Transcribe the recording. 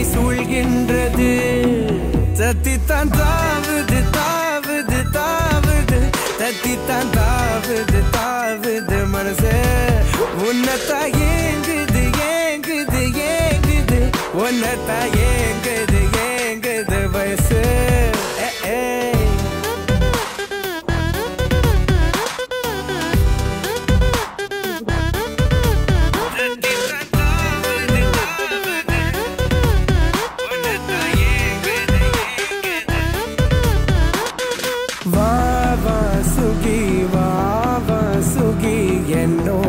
சூழ்கின்றது தத்தித்தான் தாவுது தாவுது தாவுது தத்தித்தான் தாவுது தாவுது மனசே உன்னத்தா ஏங்குது ஏங்குது ஏங்குது உன்னத்தா ஏங்குது ஏங்குது வயசு ஏ, ஏய். வா வா சுகி வா வா சுகி என்னோ